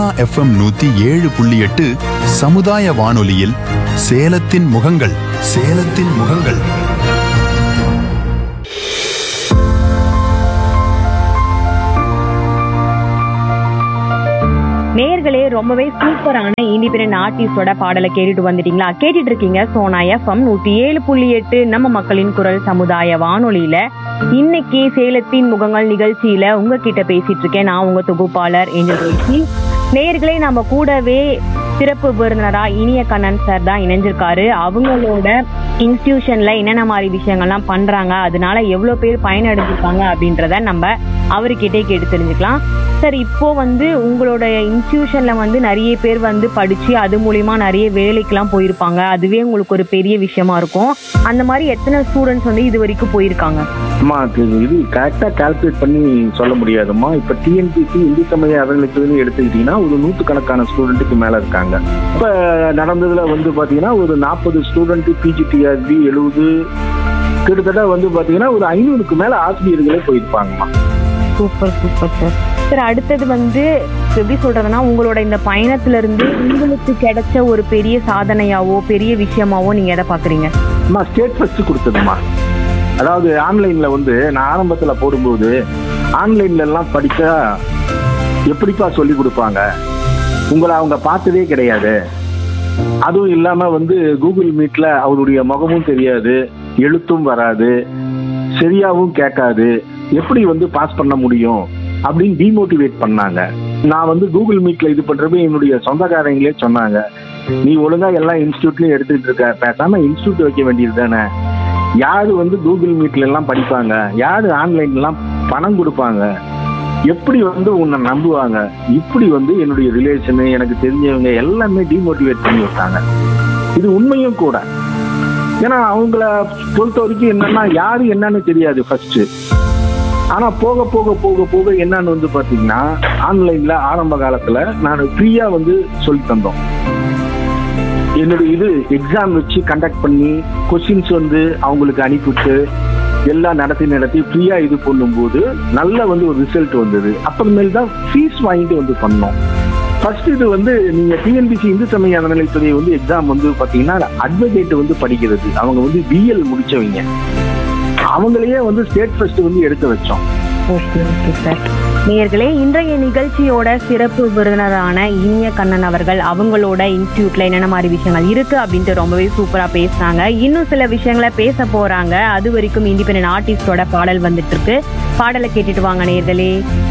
FM நூத்தி ஏழு புள்ளி எட்டு சமுதாய வானொலியில் சேலத்தின் முகங்கள் சேலத்தின் முகங்கள் நேர்களே ரொம்பவே சூப்பரான இண்டிபெண்டன்ட் ஆர்டிஸ்டோட பாடலை கேட்டுட்டு வந்துட்டீங்களா கேட்டுட்டு இருக்கீங்க சோனா எஃப்எம் நூத்தி ஏழு புள்ளி எட்டு நம்ம மக்களின் குரல் சமுதாய வானொலியில இன்னைக்கு சேலத்தின் முகங்கள் நிகழ்ச்சியில உங்ககிட்ட பேசிட்டு இருக்கேன் நான் உங்க தொகுப்பாளர் ஏஞ்சல் ரோஷி நேர்களே நம்ம கூடவே சிறப்பு விருந்தினரா இனிய கண்ணன் சார் தான் இணைஞ்சிருக்காரு அவங்களோட இன்ஸ்டிடியூஷன்ல என்னென்ன மாதிரி விஷயங்கள்லாம் பண்றாங்க அதனால எவ்வளவு பேர் பயனடைஞ்சிருக்காங்க அப்படின்றத நம்ம அவர்கிட்டே கேட்டு தெரிஞ்சுக்கலாம் சார் இப்போ வந்து உங்களோட இன்ஸ்டிடியூஷன்ல வந்து நிறைய பேர் வந்து படிச்சு அது மூலியமா நிறைய வேலைக்கெல்லாம் போயிருப்பாங்க அதுவே உங்களுக்கு ஒரு பெரிய விஷயமா இருக்கும் அந்த மாதிரி எத்தனை ஸ்டூடெண்ட்ஸ் வந்து இது வரைக்கும் போயிருக்காங்க அம்மா அது இது கரெக்டாக கால்குலேட் பண்ணி சொல்ல முடியாதும்மா இப்போ டிஎன்பிசி இந்து சமய அறநிலைத்துறைன்னு எடுத்துக்கிட்டீங்கன்னா ஒரு நூற்றுக்கணக்கான ஸ்டூடெண்ட்டுக்கு மேலே இருக்காங்க இப்போ நடந்ததுல வந்து பார்த்தீங்கன்னா ஒரு நாற்பது ஸ்டூடெண்ட்டு பிஜிடிஆர்பி எழுபது கிட்டத்தட்ட வந்து பார்த்தீங்கன்னா ஒரு ஐநூறுக்கு மேலே ஆசிரியர்களே போயிருப்பாங்கம்மா சூப்பர் சூப்பர் சார் சார் அடுத்தது வந்து எப்படி சொல்றதுன்னா உங்களோட இந்த பயணத்துல இருந்து உங்களுக்கு கிடைச்ச ஒரு பெரிய சாதனையாவோ பெரிய விஷயமாவோ நீங்க எதை பாக்குறீங்க அம்மா ஸ்டேட் ஃபர்ஸ்ட் கொடுத்ததும்மா அதாவது ஆன்லைன்ல வந்து நான் ஆரம்பத்துல போடும்போது ஆன்லைன்ல எல்லாம் படிச்சா எப்படிப்பா சொல்லி கொடுப்பாங்க உங்களை அவங்க பார்த்ததே கிடையாது அதுவும் இல்லாம வந்து கூகுள் மீட்ல அவருடைய முகமும் தெரியாது எழுத்தும் வராது சரியாவும் கேட்காது எப்படி வந்து பாஸ் பண்ண முடியும் அப்படின்னு டிமோட்டிவேட் பண்ணாங்க நான் வந்து கூகுள் மீட்ல இது பண்றப்ப என்னுடைய சொந்தக்காரங்களே சொன்னாங்க நீ ஒழுங்கா எல்லா இன்ஸ்டியூட்லயும் எடுத்துட்டு இருக்க பேசாம இன்ஸ்டியூட் வைக்க வேண்டியது தானே யாரு வந்து கூகுள் மீட்ல எல்லாம் படிப்பாங்க யாரு ஆன்லைன்ல எல்லாம் பணம் கொடுப்பாங்க எப்படி வந்து உன்னை நம்புவாங்க இப்படி வந்து என்னுடைய ரிலேஷனு எனக்கு தெரிஞ்சவங்க எல்லாமே டிமோட்டிவேட் பண்ணி விட்டாங்க இது உண்மையும் கூட ஏன்னா அவங்கள பொறுத்த வரைக்கும் என்னன்னா யாரு என்னன்னு தெரியாது ஃபர்ஸ்ட் ஆனா போக போக போக போக என்னன்னு வந்து பாத்தீங்கன்னா ஆன்லைன்ல ஆரம்ப காலத்துல நான் ஃப்ரீயா வந்து சொல்லி தந்தோம் என்னுடைய இது எக்ஸாம் வச்சு கண்டக்ட் பண்ணி கொஸ்டின்ஸ் வந்து அவங்களுக்கு அனுப்பிவிட்டு எல்லாம் நடத்தி நடத்தி ஃப்ரீயா இது பண்ணும்போது நல்ல வந்து ஒரு ரிசல்ட் வந்தது அப்புறமேல் தான் ஃபீஸ் வாங்கிட்டு வந்து பண்ணோம் ஃபர்ஸ்ட் இது வந்து நீங்க டிஎன்பிசி இந்து சமய அறநிலைத்துறை வந்து எக்ஸாம் வந்து பாத்தீங்கன்னா அட்வொகேட் வந்து படிக்கிறது அவங்க வந்து பிஎல் முடிச்சவங்க அவங்களையே வந்து ஸ்டேட் ஃபர்ஸ்ட் வந்து எடுக்க வச்சோம் ஓகே ஓகே சார் நேர்களே இன்றைய நிகழ்ச்சியோட சிறப்பு விருந்தினரான இனிய கண்ணன் அவர்கள் அவங்களோட இன்ஸ்டியூட்ல என்னென்ன மாதிரி விஷயங்கள் இருக்கு அப்படின்ட்டு ரொம்பவே சூப்பரா பேசுனாங்க இன்னும் சில விஷயங்களை பேச போறாங்க அது வரைக்கும் இண்டிபெண்டன்ட் ஆர்டிஸ்டோட பாடல் வந்துட்டு இருக்கு பாடலை கேட்டுட்டு வாங்க நேர்களே